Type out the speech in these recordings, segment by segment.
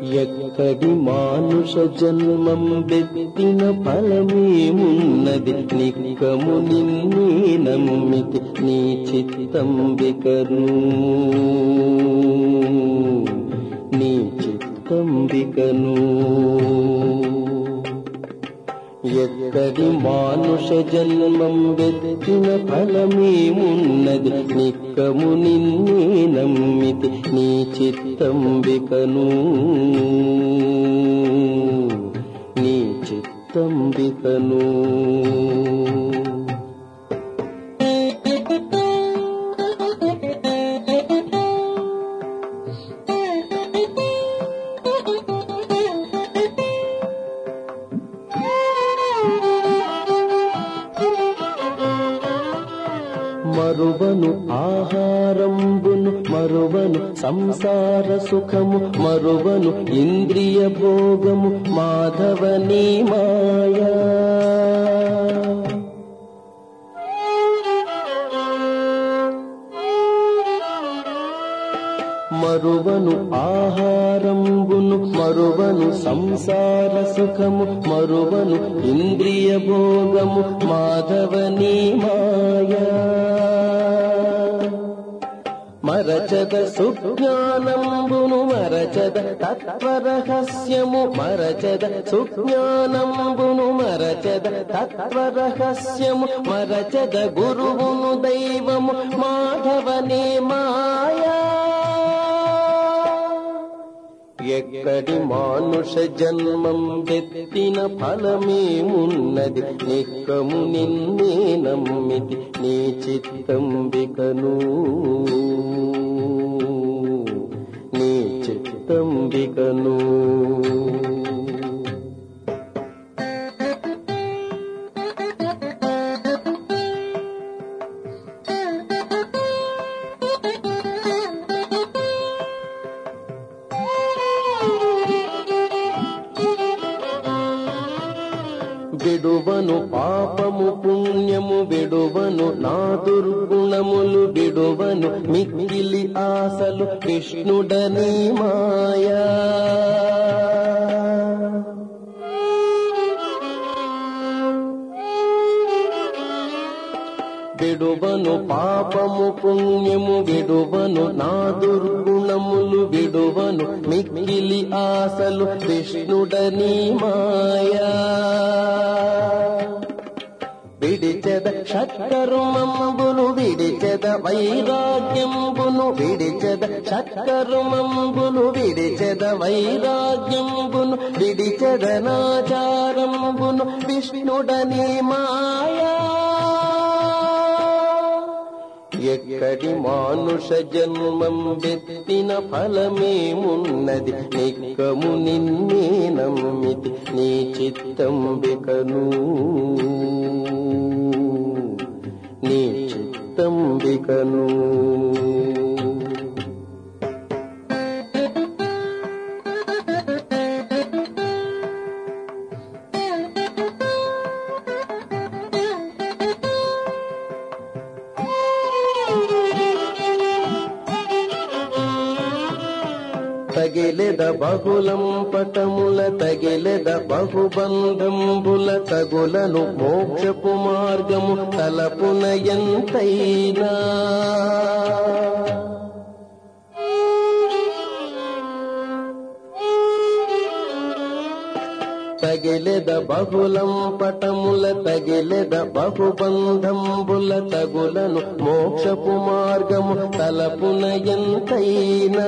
ఎక్కడి మానుష జన్మం బెత్తిన ఫలమేమున్నది నిక్కము నిన్నే నమ్మితి నీ చిత్తం బికను నీ చిత్తం బికను ఎక్కడి మానుష జన్మం వెతికిన ఫలమేమున్నది నిక్కము నిన్నే నమ్మితి నీ చిత్తం బికను నీ చిత్తం బికను మరువను ఆహారంబును మరువను సంసార సుఖము మరువను ఇంద్రియ భోగము మాధవని మాయా మరువను ఆహారంబును మరువను సంసార సుఖము మరువను ఇంద్రియ భోగము మాధవని మాయా మరచద సుజ్ఞానంబును మరచద తత్వరహస్యము మరచద సుజ్ఞానంబును మరచద తత్వరహస్యము మరచద గురువును దైవము మాధవనే మాయా ఎక్కడి మానుష జన్మం వెత్తిన ఫలమేమున్నది నిక్కము నిన్నే నమ్మితి నీ చిత్తం బికను నీ చిత్తం బికను విడువను పాపము పుణ్యము విడువను నా దుర్గుణములు విడువను మిక్కిలి ఆశలు కృష్ణుడని మాయా విడువను పాపము పుణ్యము విడువను నా దుర్గుణములు విడువను మిక్కిలి ఆశలు కృష్ణుడని మాయా విడిచెద షట్కరుమంబును విడిచెద వైరాగ్యంబును విడిచెద షట్కరుమంబును విడిచెద వైరాగ్యంబును విడిచెద నాచారంబును విష్ణుడని మాయా ఎక్కడి మానుష జన్మం వెత్తిన ఫలమేమున్నది నిక్కము నిన్నే నమ్మితి నీ చిత్తం బికను నీ చిత్తం బికను తగిలెద బహుళం పటముల తగిలెద బహుబంధంబుల తగులను మోక్షపు మార్గము తలపున ఎంతైనా తగిలెద బహుళం పటముల తగిలెద బహుబంధంబుల తగులను మోక్షపు మార్గము తలపున ఎంతైనా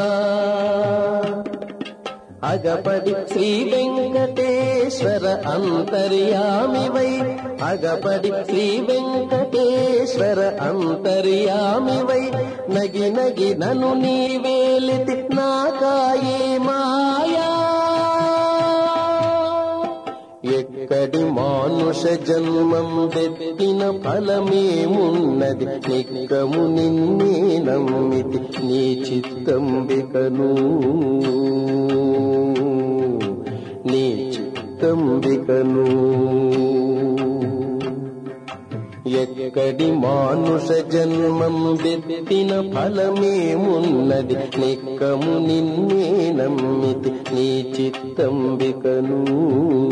అగపడి శ్రీ వెంకటేశ్వర అంతర్యామివై అగపడి శ్రీ వెంకటేశ్వర అంతర్యామివై నగి నగి నను నీ వేలితి నాకాయే మాయా ఎక్కడి మానుష జన్మం వెత్తిన ఫలమేమున్నది నిక్కము నిన్నే నమ్మితి నీ చిత్తం బికను నీ చిత్తం బికను ఎక్కడి మానుష జన్మం వెత్తిన ఫలమేమున్నది నిక్కము నిన్నే నమ్మితి నీ చిత్తంబికను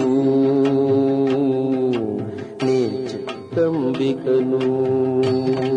నీ చిత్తంబికను